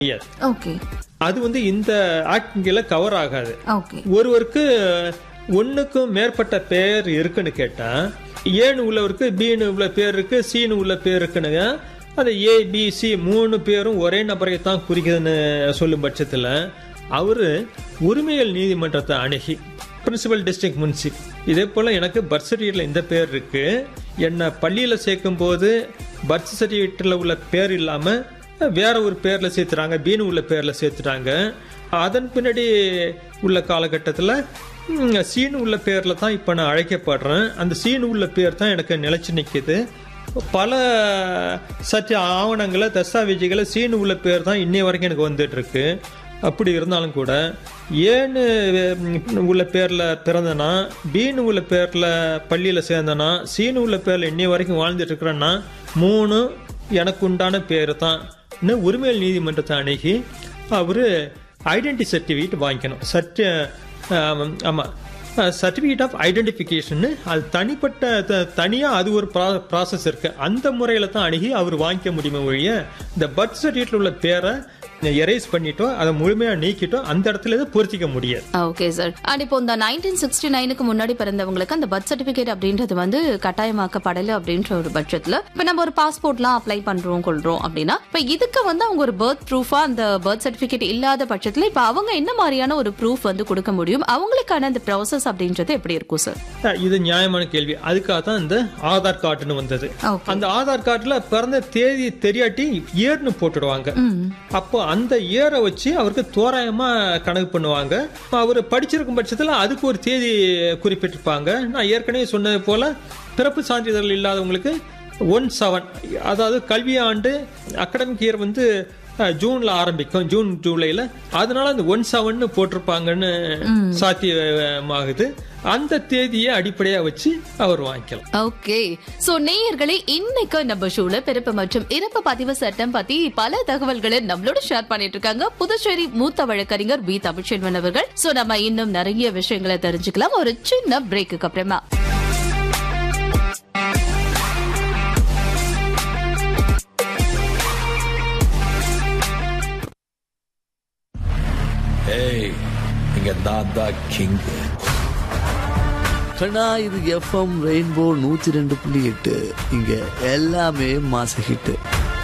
முடியாது ஓகே அது வந்து இந்த ஆக்டிங்கில் கவர் ஆகாது ஓகே ஒருவருக்கு ஒண்ணுக்கும் மேற்பட்ட பெயர் இருக்குன்னு கேட்டா ஏன்னு உள்ளவருக்கு பின்னு உள்ள பேர் இருக்கு சின்னு உள்ள பேர் இருக்குன்னு அது ஏ பி சி மூணு பேரும் ஒரே நபரை தான் குறிக்குதுன்னு சொல்லும் பட்சத்தில் அவரு உரிமையல் நீதிமன்றத்தை அணுகி பிரின்சிபல் டிஸ்ட்ரிக்ட் முன்சிப் இதே போல எனக்கு பர்த் சர்டிஃபிகேட்ல இந்த பேர் இருக்கு என்னை பள்ளியில சேர்க்கும் போது பர்த் சர்டிஃபிகேட்ல உள்ள பேர் இல்லாம வேற ஒரு பேர்ல சேர்த்துறாங்க பீனு உள்ள பேர்ல சேர்த்துட்டாங்க அதன் பின்னாடி உள்ள காலகட்டத்தில் சீனு உள்ள பேர்ல தான் இப்போ நான் அழைக்கப்படுறேன் அந்த சீனு உள்ள பேர் தான் எனக்கு நிலைச்சு நிற்கிது பல சற்று ஆவணங்களை தஸ்தாவேஜுகளை சீனு உள்ள பேர் தான் இன்னைய வரைக்கும் எனக்கு வந்துட்டு இருக்கு அப்படி இருந்தாலும் கூட ஏன்னு ம், உள்ள பேர்ல பிறந்தனா பீனு உள்ள பேர்ல பள்ளியில சேர்ந்தனா சீனு உள்ள பேர்ல இன்னைய வரைக்கும் வாழ்ந்துட்டு இருக்கிறேன்னா மூணு எனக்கு உண்டான பேர் தான் இன்னும் உரிமையல் நீதிமன்றத்தை அணுகி அவரு ஐடென்டி சர்டிஃபிகேட் வாங்கிக்கணும் சர்டி ஆம், ஆமா சர்டிஃபிகேட் ஆஃப் ஐடென்டிஃபிகேஷன் அது தனிப்பட்ட த- தனியா அது ஒரு ப்ராசஸ் இருக்கு அந்த முறையில தான் அணுகி அவர் வாங்கிக்க முடியுமே ஒழிய இந்த பர்த் சர்டிஃபிகேட்ல உள்ள பேரை எரேஸ் பண்ணிட்டோ அதை முழுமையா நீக்கிட்டோ அந்த இடத்துல இதை பொருத்திக்க முடியாது ஓகே சார் அண்ட் இப்போ இந்த நைன்டீன் சிக்ஸ்டி நைனுக்கு முன்னாடி பிறந்தவங்களுக்கு அந்த பர்த் சர்டிபிகேட் அப்படின்றது வந்து கட்டாயமாக்கப்படலை அப்படின்ற ஒரு பட்சத்துல இப்ப நம்ம ஒரு பாஸ்போர்ட்லாம் அப்ளை பண்றோம் கொள்றோம் அப்படின்னா இப்ப இதுக்கு வந்து அவங்க ஒரு பர்த் ப்ரூஃபா அந்த பர்த் சர்டிபிகேட் இல்லாத பட்சத்துல இப்ப அவங்க என்ன மாதிரியான ஒரு ப்ரூஃப் வந்து கொடுக்க முடியும் அவங்களுக்கான அந்த ப்ராசஸ் அப்படின்றது எப்படி இருக்கும் சார் அஹ் இது நியாயமான கேள்வி அதுக்காக தான் இந்த ஆதார் கார்டுன்னு வந்தது ஓகே அந்த ஆதார் கார்டுல பிறந்த தேதி தெரியாட்டி இயர்னு போட்டுடுவாங்க அப்போ அந்த இயரை வச்சு அவருக்கு தோராயமா கணக்கு பண்ணுவாங்க அவர் படிச்சிருக்கும் பட்சத்துல அதுக்கு ஒரு தேதி குறிப்பிட்டிருப்பாங்க நான் ஏற்கனவே சொன்னது போல பிறப்பு சான்றிதழ் இல்லாதவங்களுக்கு ஒன் செவன் அதாவது கல்வி ஆண்டு அகாடமிக் இயர் வந்து அஹ், ஜூன்ல ஆரம்பிக்கும் ஜூன் ஜூலைல அதனால அந்த ஒன் செவன் போட்டிருப்பாங்கன்னு சாத்தியமாகுது அந்த தேதியை அடிப்படையா வச்சு அவர் வாங்கிக்கலாம் ஓகே சோ நேயர்களே இன்னைக்கு நம்ம ஷோல பிறப்பு மற்றும் இறப்பு பதிவு சட்டம் பத்தி பல தகவல்களை நம்மளோட ஷேர் பண்ணிட்டு இருக்காங்க புதுச்சேரி மூத்த வழக்கறிஞர் பி தமிழ்ச்செல்வன் அவர்கள் சோ நம்ம இன்னும் நிறைய விஷயங்களை தெரிஞ்சுக்கலாம் ஒரு சின்ன பிரேக்குக்கு அப்புறமா ஏய் இங்க நான் தான் கிங் கண்ணா இது எஃப்எம் ரெயின்போ நூத்தி ரெண்டு புள்ளி எட்டு இங்க எல்லாமே மாச ஹிட்டு